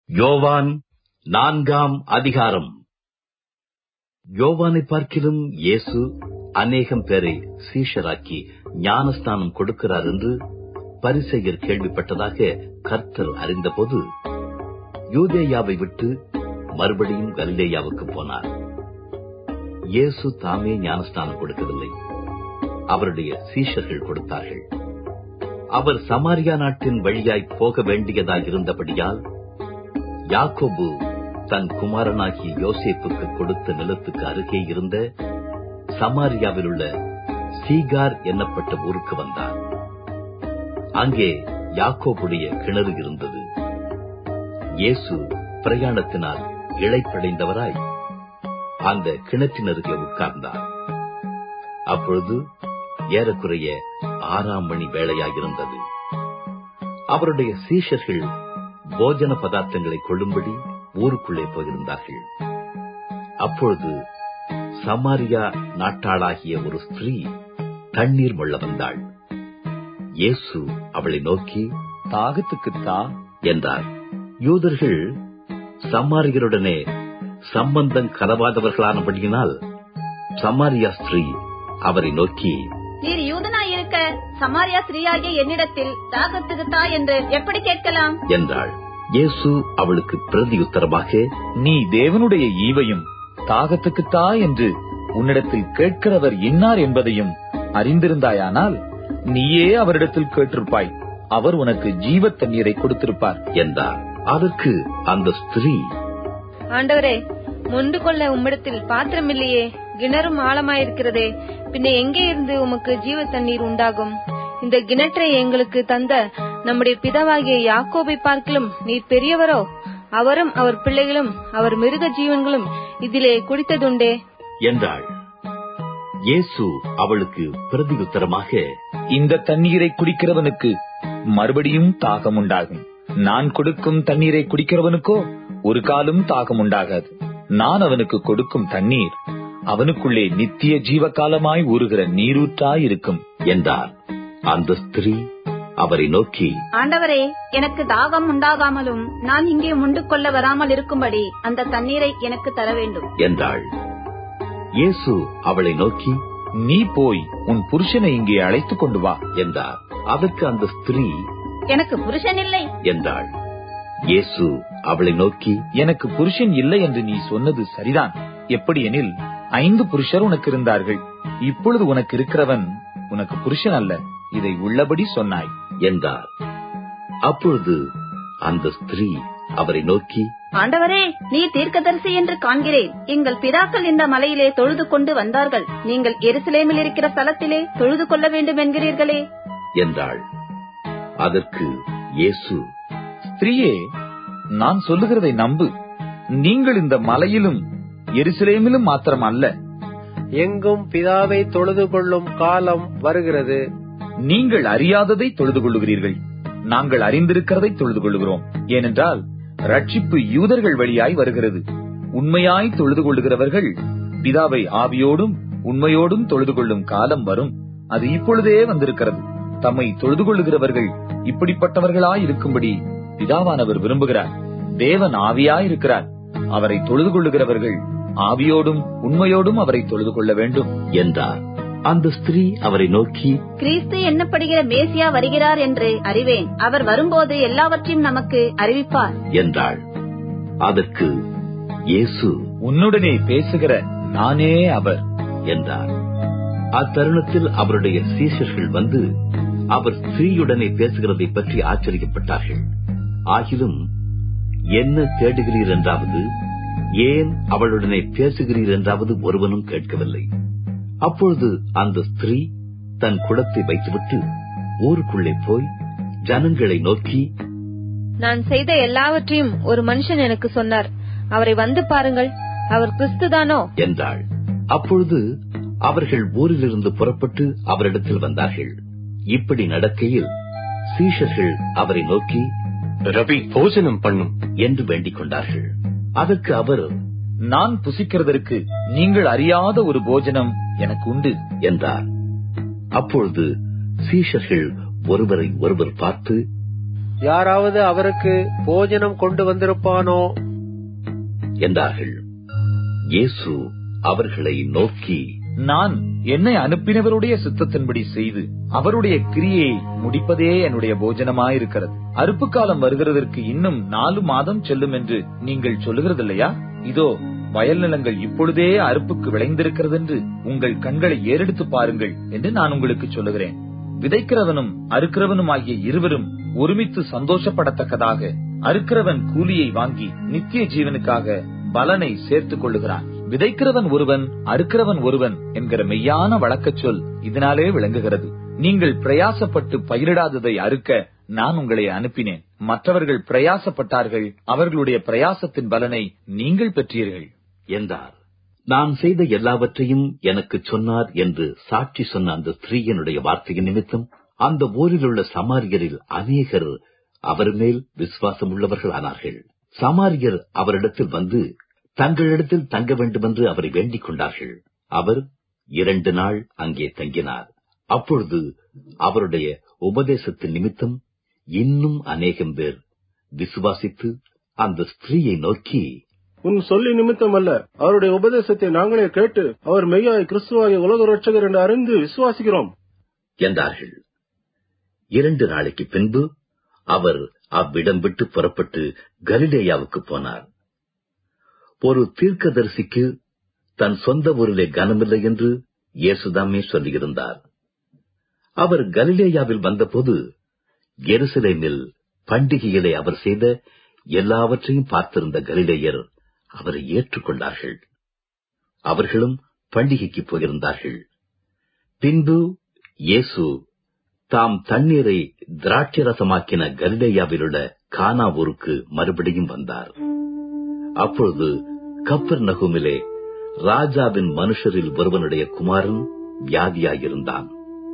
யோவான் நான்காம் அதிகாரம் யோவானை பார்க்கிலும் இயேசு அநேகம் பேரை சீஷராக்கி ஞானஸ்தானம் கொடுக்கிறார் என்று பரிசெயர் கேள்விப்பட்டதாக கர்த்தர் அறிந்தபோது யூதேயாவை விட்டு மறுபடியும் கலிலேயாவுக்கு போனார் இயேசு தாமே ஞானஸ்தானம் கொடுக்கவில்லை அவருடைய சீஷர்கள் கொடுத்தார்கள் அவர் சமாரியா நாட்டின் வழியாய் போக வேண்டியதாயிருந்தபடியால் யாக்கோபு தன் குமாரனாகிய யோசேப்புக்கு கொடுத்த நிலத்துக்கு அருகே இருந்த சமாரியாவில் உள்ள சீகார் என்னப்பட்ட ஊருக்கு வந்தார் அங்கே யாக்கோபுடைய கிணறு இருந்தது இயேசு பிரயாணத்தினால் இழைப்படைந்தவராய் அந்த கிணற்றின் அருகே உட்கார்ந்தார் அப்பொழுது ஏறக்குறைய ஆறாம் மணி வேளையாயிருந்தது அவருடைய சீஷர்கள் போஜன பதார்த்தங்களை கொள்ளும்படி ஊருக்குள்ளே போயிருந்தார்கள் அப்பொழுது சமாரியா நாட்டாளாகிய ஒரு ஸ்திரீ தண்ணீர் மொள்ள வந்தாள் இயேசு அவளை நோக்கி தாகத்துக்குத்தா என்றார் யூதர்கள் சமாரியருடனே சம்பந்தம் கலவாதவர்களானபடியினால் சமாரியா ஸ்திரீ அவரை நோக்கி நீர் யூதனாய் இருக்க சமாரியா ஸ்ரீயாகிய என்னிடத்தில் தாகத்துக்கு தா என்று எப்படி கேட்கலாம் என்றாள் இயேசு அவளுக்கு பிரதியுத்தரமாக நீ தேவனுடைய ஈவையும் தாகத்துக்குத்தா என்று உன்னிடத்தில் கேட்கிறவர் இன்னார் என்பதையும் அறிந்திருந்தாயானால் நீயே அவரிடத்தில் கேட்டிருப்பாய் அவர் உனக்கு ஜீவ தண்ணீரை கொடுத்திருப்பார் என்றார் அதற்கு அந்த ஸ்திரீ ஆண்டவரே மொண்டு கொள்ள உம்மிடத்தில் பாத்திரமில்லையே கிணறும் ஆழமாயிருக்கிறதே பின்ன எங்கே இருந்து உமக்கு ஜீவ தண்ணீர் உண்டாகும் இந்த கிணற்றை எங்களுக்கு தந்த நம்முடைய பிதாவாகிய யாக்கோபை பார்க்கலும் நீர் பெரியவரோ அவரும் அவர் பிள்ளைகளும் அவர் மிருக ஜீவன்களும் இதிலே குடித்ததுண்டே என்றாள் இயேசு அவளுக்கு பிரதியுத்தரமாக இந்த தண்ணீரை குடிக்கிறவனுக்கு மறுபடியும் தாகம் உண்டாகும் நான் கொடுக்கும் தண்ணீரை குடிக்கிறவனுக்கோ ஒரு காலும் தாகம் உண்டாகாது நான் அவனுக்கு கொடுக்கும் தண்ணீர் அவனுக்குள்ளே நித்திய ஜீவகாலமாய் ஊறுகிற நீரூற்றாய் இருக்கும் என்றார் அந்த ஸ்திரீ அவரை நோக்கி ஆண்டவரே எனக்கு தாகம் உண்டாகாமலும் நான் இங்கே முண்டு கொள்ள வராமல் இருக்கும்படி அந்த தண்ணீரை எனக்கு தர வேண்டும் என்றாள் இயேசு அவளை நோக்கி நீ போய் உன் புருஷனை இங்கே அழைத்துக் கொண்டு வா என்றார் அதற்கு அந்த ஸ்திரீ எனக்கு புருஷன் இல்லை என்றாள் இயேசு அவளை நோக்கி எனக்கு புருஷன் இல்லை என்று நீ சொன்னது சரிதான் எப்படி எனில் ஐந்து புருஷர் உனக்கு இருந்தார்கள் இப்பொழுது உனக்கு இருக்கிறவன் உனக்கு புருஷன் அல்ல இதை உள்ளபடி சொன்னாய் என்றார் அப்பொழுது அந்த ஸ்திரீ அவரை நோக்கி ஆண்டவரே நீ தீர்க்கதரிசி என்று காண்கிறேன் எங்கள் பிதாக்கள் இந்த மலையிலே தொழுது கொண்டு வந்தார்கள் நீங்கள் எருசலேமில் இருக்கிற ஸ்தலத்திலே தொழுது கொள்ள வேண்டும் என்கிறீர்களே என்றாள் அதற்கு இயேசு ஸ்திரீயே நான் சொல்லுகிறதை நம்பு நீங்கள் இந்த மலையிலும் எருசலேமிலும் மாத்திரம் அல்ல எங்கும் பிதாவை தொழுது கொள்ளும் காலம் வருகிறது நீங்கள் அறியாததை தொழுது கொள்ளுகிறீர்கள் நாங்கள் அறிந்திருக்கிறதை தொழுது கொள்ளுகிறோம் ஏனென்றால் ரட்சிப்பு யூதர்கள் வழியாய் வருகிறது உண்மையாய் தொழுது கொள்ளுகிறவர்கள் பிதாவை ஆவியோடும் உண்மையோடும் தொழுது கொள்ளும் காலம் வரும் அது இப்பொழுதே வந்திருக்கிறது தம்மை தொழுது கொள்ளுகிறவர்கள் இப்படிப்பட்டவர்களாய் இருக்கும்படி பிதாவானவர் விரும்புகிறார் தேவன் ஆவியாய் இருக்கிறார் அவரை தொழுது கொள்ளுகிறவர்கள் ஆவியோடும் உண்மையோடும் அவரை தொழுது கொள்ள வேண்டும் என்றார் அந்த ஸ்திரீ அவரை நோக்கி கிறிஸ்து என்னப்படுகிற மேசியா வருகிறார் என்று அறிவேன் அவர் வரும்போது எல்லாவற்றையும் நமக்கு அறிவிப்பார் என்றாள் அதற்கு இயேசு உன்னுடனே பேசுகிற நானே அவர் என்றார் அத்தருணத்தில் அவருடைய சீஷர்கள் வந்து அவர் ஸ்திரீயுடனே பேசுகிறதை பற்றி ஆச்சரியப்பட்டார்கள் ஆகிலும் என்ன தேடுகிறீர் என்றாவது ஏன் அவளுடனே பேசுகிறீர் என்றாவது ஒருவனும் கேட்கவில்லை அப்பொழுது அந்த ஸ்திரீ தன் குடத்தை வைத்துவிட்டு ஊருக்குள்ளே போய் ஜனங்களை நோக்கி நான் செய்த எல்லாவற்றையும் ஒரு மனுஷன் எனக்கு சொன்னார் அவரை வந்து பாருங்கள் அவர் கிறிஸ்துதானோ என்றாள் அப்பொழுது அவர்கள் ஊரிலிருந்து புறப்பட்டு அவரிடத்தில் வந்தார்கள் இப்படி நடக்கையில் சீஷர்கள் அவரை நோக்கி ரவி போஜனம் பண்ணும் என்று வேண்டிக் கொண்டார்கள் அதற்கு அவர் நான் புசிக்கிறதற்கு நீங்கள் அறியாத ஒரு போஜனம் எனக்கு உண்டு என்றார் அப்பொழுது சீஷர்கள் ஒருவரை ஒருவர் பார்த்து யாராவது அவருக்கு போஜனம் கொண்டு வந்திருப்பானோ என்றார்கள் இயேசு அவர்களை நோக்கி நான் என்னை அனுப்பினவருடைய சித்தத்தின்படி செய்து அவருடைய கிரியையை முடிப்பதே என்னுடைய போஜனமாயிருக்கிறது அறுப்பு காலம் வருகிறதற்கு இன்னும் நாலு மாதம் செல்லும் என்று நீங்கள் சொல்லுகிறதில்லையா இதோ வயல் நிலங்கள் இப்பொழுதே அறுப்புக்கு விளைந்திருக்கிறது என்று உங்கள் கண்களை ஏறெடுத்து பாருங்கள் என்று நான் உங்களுக்கு சொல்லுகிறேன் விதைக்கிறவனும் அறுக்கிறவனும் ஆகிய இருவரும் ஒருமித்து சந்தோஷப்படத்தக்கதாக அறுக்கிறவன் கூலியை வாங்கி நித்திய ஜீவனுக்காக பலனை சேர்த்துக் கொள்ளுகிறான் விதைக்கிறவன் ஒருவன் அறுக்கிறவன் ஒருவன் என்கிற மெய்யான வழக்கச் சொல் இதனாலே விளங்குகிறது நீங்கள் பிரயாசப்பட்டு பயிரிடாததை அறுக்க நான் உங்களை அனுப்பினேன் மற்றவர்கள் பிரயாசப்பட்டார்கள் அவர்களுடைய பிரயாசத்தின் பலனை நீங்கள் பெற்றீர்கள் என்றார் நான் செய்த எல்லாவற்றையும் எனக்கு சொன்னார் என்று சாட்சி சொன்ன அந்த ஸ்திரீயனுடைய வார்த்தையின் நிமித்தம் அந்த ஊரிலுள்ள சமாரியரில் அநேகர் அவர் மேல் விசுவாசம் உள்ளவர்களானார்கள் சமாரியர் அவரிடத்தில் வந்து தங்களிடத்தில் தங்க வேண்டுமென்று அவரை வேண்டிக் கொண்டார்கள் அவர் இரண்டு நாள் அங்கே தங்கினார் அப்பொழுது அவருடைய உபதேசத்தின் நிமித்தம் இன்னும் அநேகம் பேர் விசுவாசித்து அந்த ஸ்திரீயை நோக்கி உன் சொல்லி நிமித்தம் அல்ல அவருடைய உபதேசத்தை நாங்களே கேட்டு அவர் மெய்யாய் கிறிஸ்துவாகிய உலக ரட்சகர் என்று அறிந்து விசுவாசிக்கிறோம் என்றார்கள் இரண்டு நாளைக்கு பின்பு அவர் அவ்விடம் விட்டு புறப்பட்டு கலிலேயாவுக்கு போனார் ஒரு தீர்க்கதரிசிக்கு தன் சொந்த ஊரிலே கனமில்லை என்று இயேசுதாமே சொல்லியிருந்தார் அவர் கலிலேயாவில் வந்தபோது எருசலேமில் பண்டிகைகளை அவர் செய்த எல்லாவற்றையும் பார்த்திருந்த கலிலேயர் அவரை ஏற்றுக்கொண்டார்கள் அவர்களும் பண்டிகைக்கு போயிருந்தார்கள் பின்பு இயேசு தாம் தண்ணீரை திராட்சரசமாக்கின கலிலேயாவிலுள்ள கானா ஊருக்கு மறுபடியும் வந்தார் அப்பொழுது கப்பர் நகுமிலே ராஜாவின் மனுஷரில் ஒருவனுடைய குமாரன் வியாதியாயிருந்தான்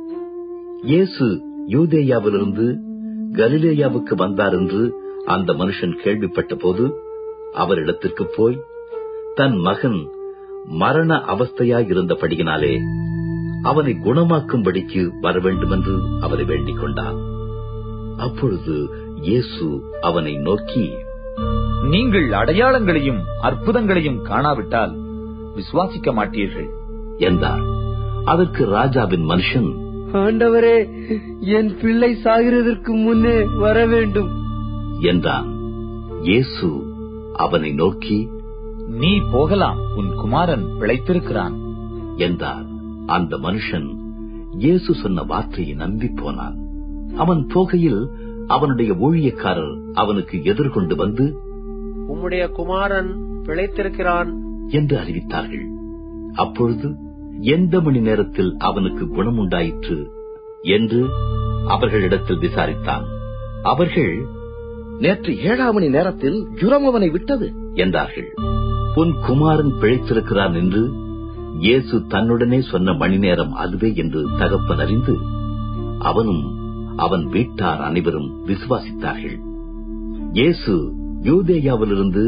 இயேசு யூதேயாவிலிருந்து கலிலேயாவுக்கு வந்தார் என்று அந்த மனுஷன் கேள்விப்பட்ட போது அவரிடத்திற்கு போய் தன் மகன் மரண அவஸ்தையாயிருந்தபடியினாலே அவனை குணமாக்கும்படிக்கு வர வேண்டுமென்று அவரை வேண்டிக் கொண்டான் அப்பொழுது இயேசு அவனை நோக்கி நீங்கள் அடையாளங்களையும் அற்புதங்களையும் காணாவிட்டால் விசுவாசிக்க மாட்டீர்கள் என்றார் அதற்கு ராஜாவின் மனுஷன் ஆண்டவரே என் பிள்ளை சாகிறதற்கு முன்னே வர வேண்டும் என்றான் இயேசு அவனை நோக்கி நீ போகலாம் உன் குமாரன் பிழைத்திருக்கிறான் என்றார் அந்த மனுஷன் இயேசு சொன்ன வார்த்தையை நம்பி போனான் அவன் போகையில் அவனுடைய ஊழியக்காரர் அவனுக்கு எதிர்கொண்டு வந்து உம்முடைய குமாரன் பிழைத்திருக்கிறான் என்று அறிவித்தார்கள் அப்பொழுது எந்த மணி நேரத்தில் அவனுக்கு குணமுண்டாயிற்று என்று அவர்களிடத்தில் விசாரித்தான் அவர்கள் நேற்று ஏழாம் மணி நேரத்தில் ஜுரம் அவனை விட்டது என்றார்கள் உன் குமாரன் பிழைத்திருக்கிறான் என்று இயேசு தன்னுடனே சொன்ன மணி நேரம் அதுவே என்று தகப்பன் அறிந்து அவனும் அவன் வீட்டார் அனைவரும் விசுவாசித்தார்கள் இயேசு யூதேயாவிலிருந்து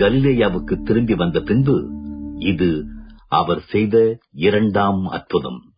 கலிலேயாவுக்கு திரும்பி வந்த பின்பு இது அவர் செய்த இரண்டாம் அற்புதம்